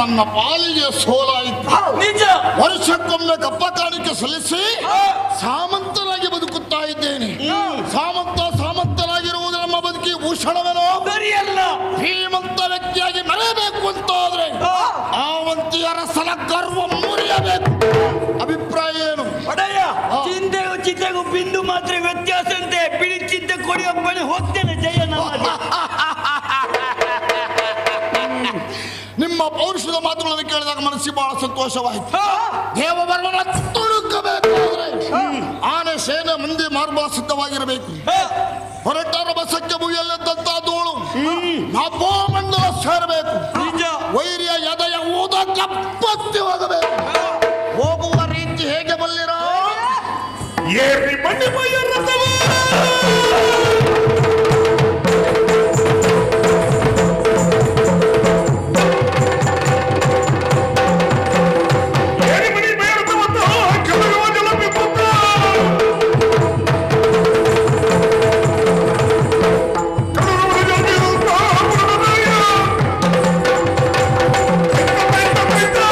ನನ್ನ ಪಾಲಿಗೆ ಸೋಲಾಯಿತು ನಿಜ ವರ್ಷಕ್ಕೊಮ್ಮೆ ಕಪ್ಪ ಕಾಣಿಕೆ ಸಲ್ಲಿಸಿ ಸಾಮಂತನಾಗಿ ಬದುಕುತ್ತಾ ಇದ್ದೇನೆ ಸಾಮಂತ ಸಾಮಂತನಾಗಿರುವುದು ನಮ್ಮ ಬದುಕಿ ಭೂಷಣವೇನೋ ಸರಿಯಲ್ಲ ಶ್ರೀಮಂತ ವ್ಯಕ್ತಿಯಾಗಿ ಮರೆಯಬೇಕು ಅಂತಾದ್ರೆ ಆವಂತಿಯರ ಸಲ ಗರ್ವ ಮುರಿಯಬೇಕು ಅಭಿಪ್ರಾಯ ಏನು ಒಡೆಯ ಚಿಂತೆಗೂ ಚಿಂತೆಗೂ ಬಿಂದು ಮಾತ್ರ ವ್ಯತ್ಯಾಸ ಅಂತೆ ಬಿಳಿ ಚಿಂತೆ ಕೊಡಿಯಪ್ಪನೆ ಹೋಗ್ತೇನೆ ಜಯ ನಮ್ಮಲ್ಲಿ. ನಿಮ್ಮ ಪೌರುಷದ ಮಾತುಗಳನ್ನು ಕೇಳಿದಾಗ ಮನಸ್ಸಿಗೆ ಬಹಳ ಸಂತೋಷವಾಯಿತು ಹಾ, ದೇವವರ್ಣನ ತುಳುಕಬೇಕಾದ್ರೆ ಆನೆ ಸೇನೆ ಮಂದಿ ಮಾರ್ಬ ಸಿದ್ಧವಾಗಿರಬೇಕು ಹಾ, ಹೊರಟಾರ ಬಸಕ್ಕೆ ಮುಗಿಯಲ್ಲಿದ್ದಂತ ಧೂಳು ನಭೋ ಮಂಡಲ ಸೇರಬೇಕು ನಿಜ ವೈರ್ಯ ಎದೆಯ ಊದ ಕಪ್ಪತ್ತಿ ಹೋಗಬೇಕು ಹೋಗುವ ರೀತಿ ಹೇಗೆ ಬಲ್ಲಿರೋ ಏರಿ ಮಣಿಮಯ ರಥವ ಏರಿ ಮಣಿಮಯ ರಥವನ್ನು ಕೆಳಗುವ ಜಲಬಿಂಬುತ್ತ. ಕೆಳಗುವ ಜಲಬಿಂಬುತ್ತ ಗುಣದಯ. ಬೈತ, ಬೈತ, ಬೈತ.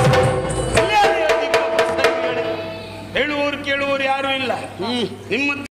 ಹೇಳುವವರು ಕೇಳುವವರು ಯಾರು ಇಲ್ಲ ನಿಮ್ಮ